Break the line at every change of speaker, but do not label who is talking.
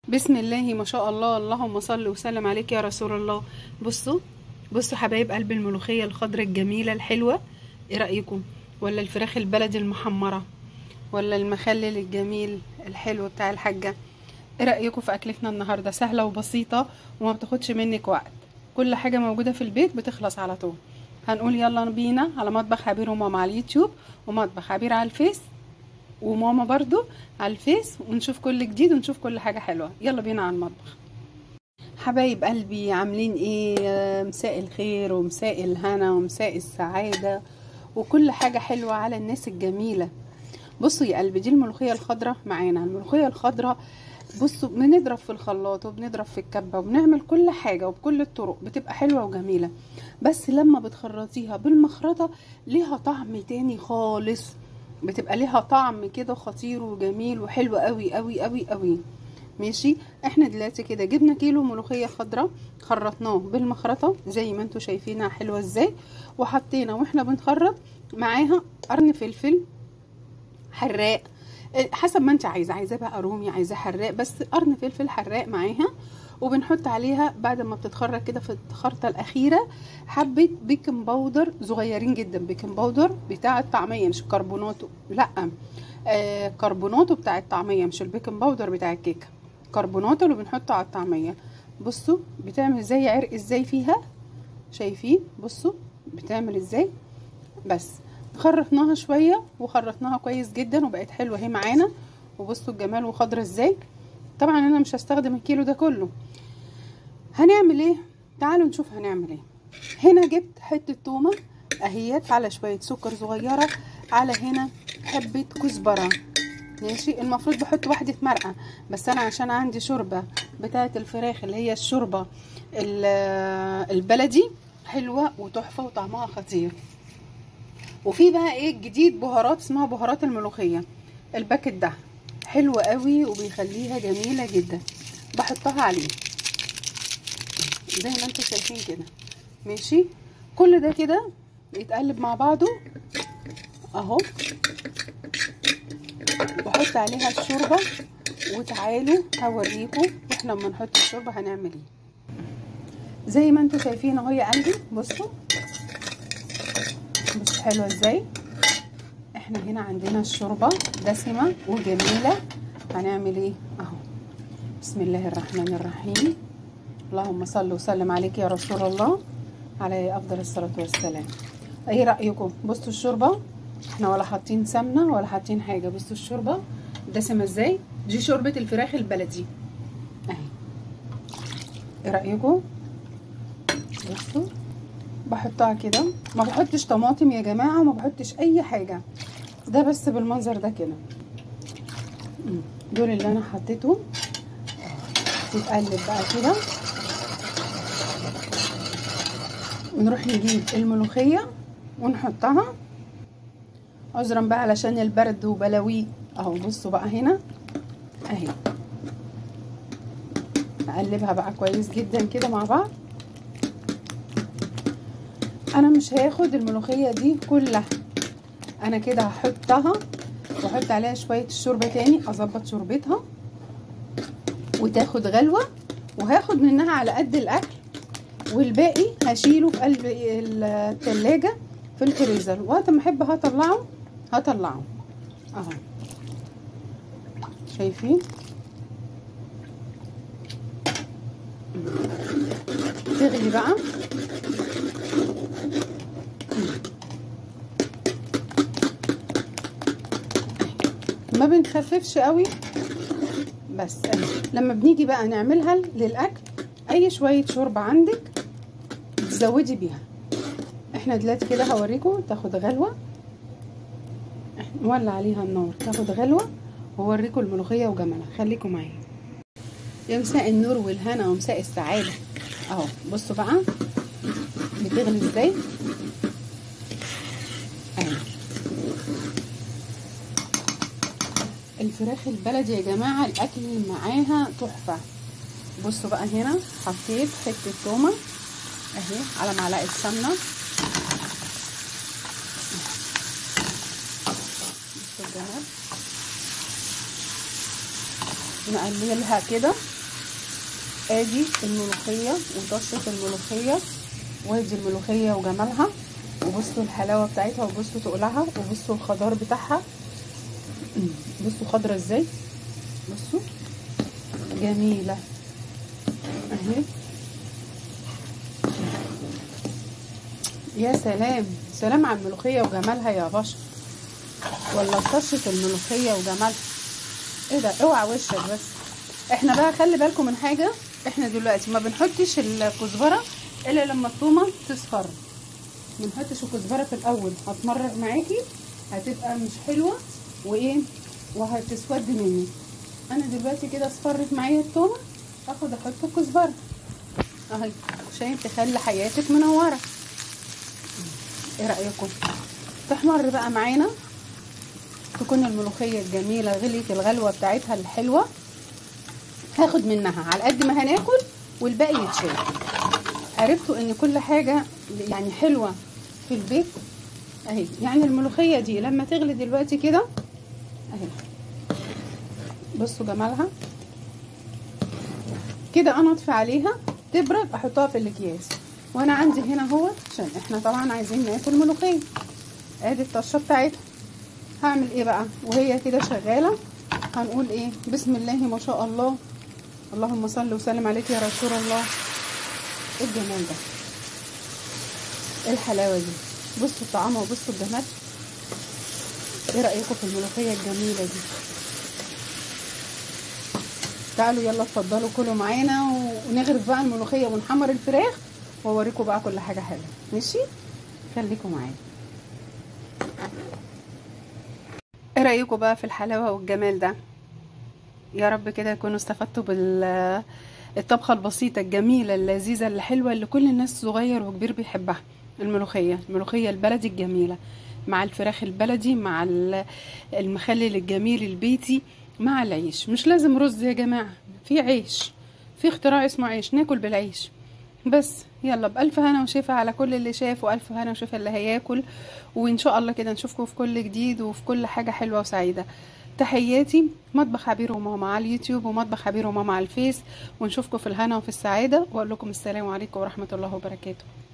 بسم الله ما شاء الله اللهم صل وسلم عليك يا رسول الله بصوا بصوا حبايب قلب الملوخيه الخضراء الجميله الحلوه ايه رايكم ولا الفراخ البلدي المحمره ولا المخلل الجميل الحلو بتاع الحاجه ايه رايكم في اكلتنا النهارده سهله وبسيطه وما بتاخدش منك وقت كل حاجه موجوده في البيت بتخلص على طول هنقول يلا بينا على مطبخ عبير وماما على اليوتيوب ومطبخ عبير على الفيس وماما برضو على الفيس ونشوف كل جديد ونشوف كل حاجة حلوة يلا بينا على المطبخ حبايب قلبي عاملين ايه مساء الخير ومساء الهنا ومساء السعادة وكل حاجة حلوة على الناس الجميلة بصوا يا قلبي دي الملوخية الخضراء معانا الملوخية الخضراء بصوا بنضرب في الخلاط وبنضرب في الكبة وبنعمل كل حاجة وبكل الطرق بتبقى حلوة وجميلة بس لما بتخرطيها بالمخرطة ليها طعم تاني خالص بتبقى ليها طعم كده خطير وجميل وحلو قوي قوي قوي قوي ماشي احنا دلوقتي كده جبنا كيلو ملوخيه خضراء خرطناه بالمخرطه زي ما انتم شايفينها حلوه ازاي وحطينا واحنا بنخرط معاها قرن فلفل حراق حسب ما انت عايزه عايزاه بقى رومي عايزاه حراق بس قرن فلفل حراق معاها وبنحط عليها بعد ما بتتخرج كده في الخرطه الاخيره حبه بيكنج باودر صغيرين جدا بيكنج باودر بتاع الطعميه مش كربوناتو لا آه كربوناتو بتاع الطعميه مش البيكنج باودر بتاع الكيكه كربوناتو اللي بنحطه على الطعميه بصوا بتعمل زي عرق ازاي فيها شايفين بصوا بتعمل ازاي بس خرطناها شويه وخرطناها كويس جدا وبقت حلوه اهي معانا وبصوا الجمال وخضره ازاي طبعا انا مش هستخدم الكيلو ده كله هنعمل ايه تعالوا نشوف هنعمل ايه هنا جبت حته تومه اهيت على شويه سكر صغيره على هنا حبه كزبره ماشي المفروض بحط واحده مرقه بس انا عشان عندي شوربه بتاعه الفراخ اللي هي الشوربه البلدي حلوه وتحفه وطعمها خطير وفي بقى ايه جديد بهارات اسمها بهارات الملوخيه الباكت ده حلو قوي وبيخليها جميله جدا بحطها عليه زي ما انتم شايفين كده ماشي كل ده كده يتقلب مع بعضه اهو بحط عليها الشوربه وتعالوا هوريكم احنا لما نحط الشوربه هنعمل ايه زي ما انتم شايفين اهو يا قلبي بصوا بصوا حلوه ازاي احنا هنا عندنا الشوربه دسمه وجميله هنعمل ايه اهو بسم الله الرحمن الرحيم اللهم صل وسلم عليك يا رسول الله عليه افضل الصلاه والسلام ايه رايكم بصوا الشوربه احنا ولا حاطين سمنه ولا حاطين حاجه بصوا الشوربه دسمه ازاي دي شوربه الفراخ البلدي اهي ايه رايكم بصوا بحطها كده ما بحطش طماطم يا جماعه وما بحطش اي حاجه ده بس بالمنظر ده كده دول اللي انا حطيتهم تتقلب بقى كده ونروح نجيب الملوخيه ونحطها عذرا بقى علشان البرد وبلاويه اهو بصوا بقى هنا اهي نقلبها بقى كويس جدا كده مع بعض انا مش هاخد الملوخيه دي كلها انا كده هحطها واحط عليها شويه الشوربه تاني اظبط شوربتها وتاخد غلوه وهاخد منها على قد الاكل والباقي هشيله في قلب التلاجة في الفريزر وقت ما احب هطلعه هطلعه اهو شايفين تغلي بقى ما بنخففش قوي بس لما بنيجي بقى نعملها للاكل اي شويه شوربه عندك تزودي بيها احنا دلوقتي كده هوريكم تاخد غلوه نولع عليها النار تاخد غلوه وهوريكم الملوخيه وجمالها خليكم معايا يا مساء النور والهنا ومساء السعاده اهو بصوا بقى بتغلي ازاي اهي الفراخ البلدي يا جماعه الاكل معاها تحفه بصوا بقى هنا حطيت حته تومه اهي على معلقه سمنه بصوا الجمال نقللها كده ادي الملوخيه وطشه الملوخيه وادي الملوخيه وجمالها وبصوا الحلاوه بتاعتها وبصوا تقلها وبصوا الخضار بتاعها بصوا خضرة ازاي بصوا جميله اهي يا سلام سلام على الملوخيه وجمالها يا بشر ولا طشه الملوخيه وجمالها ايه ده اوعى وشك بس احنا بقى خلي بالكم من حاجه احنا دلوقتي ما بنحطش الكزبره الا لما الثومه تصفر ما نحطش الكزبره في الاول هتمرر معاكي هتبقى مش حلوه وايه وهتسود مني انا دلوقتي كده اصفرت معايا الثومه اخد احط الكزبره اهي عشان تخلي حياتك منوره ايه رايكم تحمر بقى معانا تكون الملوخيه الجميله غليت الغلوه بتاعتها الحلوه هاخد منها على قد ما هناكل والباقي يتشال عرفتوا ان كل حاجه يعني حلوه في البيت اهي يعني الملوخيه دي لما تغلي دلوقتي كده اهي بصوا جمالها كده انا اطفي عليها تبرد احطها في الاكياس وانا عندي هنا اهو عشان احنا طبعا عايزين ناكل ملوخيه ادي الطشه بتاعتها هعمل ايه بقى وهي كده شغاله هنقول ايه بسم الله ما شاء الله اللهم صل وسلم عليك يا رسول الله ايه الجمال ده ايه الحلاوه دي بصوا الطعام وبصوا الجمال ايه رايكم في الملوخيه الجميله دي تعالوا يلا اتفضلوا كلوا معانا ونغرف بقى الملوخيه ونحمر الفراخ واوريكم بقى كل حاجه حلوه ماشي خليكم معايا ايه رايكم بقى في الحلاوه والجمال ده يا رب كده يكونوا استفدتوا بال الطبخه البسيطه الجميله اللذيذه اللي حلوه اللي كل الناس صغير وكبير بيحبها الملوخيه الملوخيه البلدي الجميله مع الفراخ البلدي مع المخلل الجميل البيتي مع العيش مش لازم رز يا جماعه في عيش في اختراع اسمه عيش ناكل بالعيش بس يلا بألف هنا وشفا على كل اللي شاف وألف هنا وشفا اللي هياكل وإن شاء الله كده نشوفكم في كل جديد وفي كل حاجة حلوة وسعيدة تحياتي مطبخ عبير وماما على اليوتيوب ومطبخ عبير وماما على الفيس ونشوفكم في الهنا وفي السعادة وأقول لكم السلام عليكم ورحمة الله وبركاته